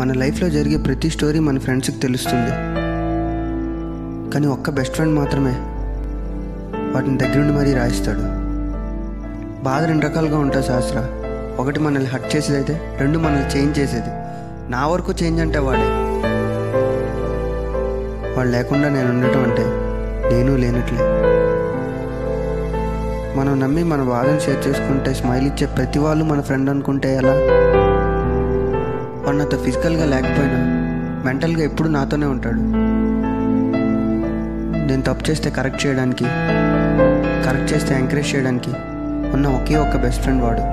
మన లైఫ్లో జరిగే ప్రతి స్టోరీ మన ఫ్రెండ్స్కి తెలుస్తుంది కానీ ఒక్క బెస్ట్ ఫ్రెండ్ మాత్రమే వాటిని దగ్గరుండి మరీ రాయిస్తాడు బాధ రెండు రకాలుగా ఉంటుంది శాస్త్ర ఒకటి మనల్ని హట్ చేసేది అయితే రెండు మనల్ని చేంజ్ చేసేది నా వరకు చేంజ్ అంటే వాడే వాడు లేకుండా నేను ఉండటం అంటే నేను లేనట్లే మనం నమ్మి మన బాధను షేర్ చేసుకుంటే స్మైల్ ఇచ్చే ప్రతి వాళ్ళు మన ఫ్రెండ్ అనుకుంటే ఎలా వాడు నాతో ఫిజికల్గా లేకపోయినా మెంటల్గా ఎప్పుడు నాతోనే ఉంటాడు నేను తప్పు చేస్తే కరెక్ట్ చేయడానికి కరెక్ట్ చేస్తే ఎంకరేజ్ చేయడానికి ఉన్న ఒకే ఒక్క బెస్ట్ ఫ్రెండ్ వాడు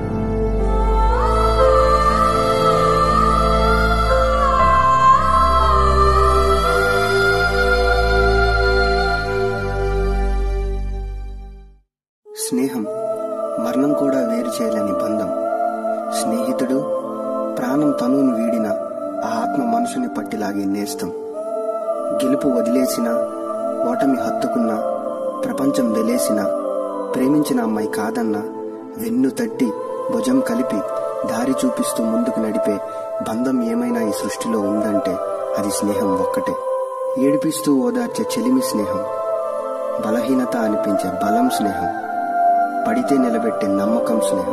స్నేహం మరణం కూడా వేరు చేయలేని బంధం స్నేహితుడు ప్రాణం తనువుని వీడిన ఆ ఆత్మ మనసుని పట్టిలాగే నేస్తం గెలుపు వదిలేసిన ఓటమి హత్తుకున్న ప్రపంచం వెలేసిన ప్రేమించిన అమ్మాయి కాదన్నా వెన్ను తట్టి భుజం కలిపి దారి చూపిస్తూ ముందుకు నడిపే బంధం ఏమైనా ఈ సృష్టిలో ఉందంటే అది స్నేహం ఒక్కటే ఏడిపిస్తూ ఓదార్చే చెలిమి స్నేహం బలహీనత అనిపించే బలం స్నేహం పడితే నిలబెట్టే నమ్మకం స్నేహం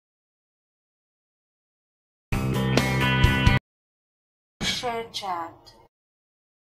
Share chat.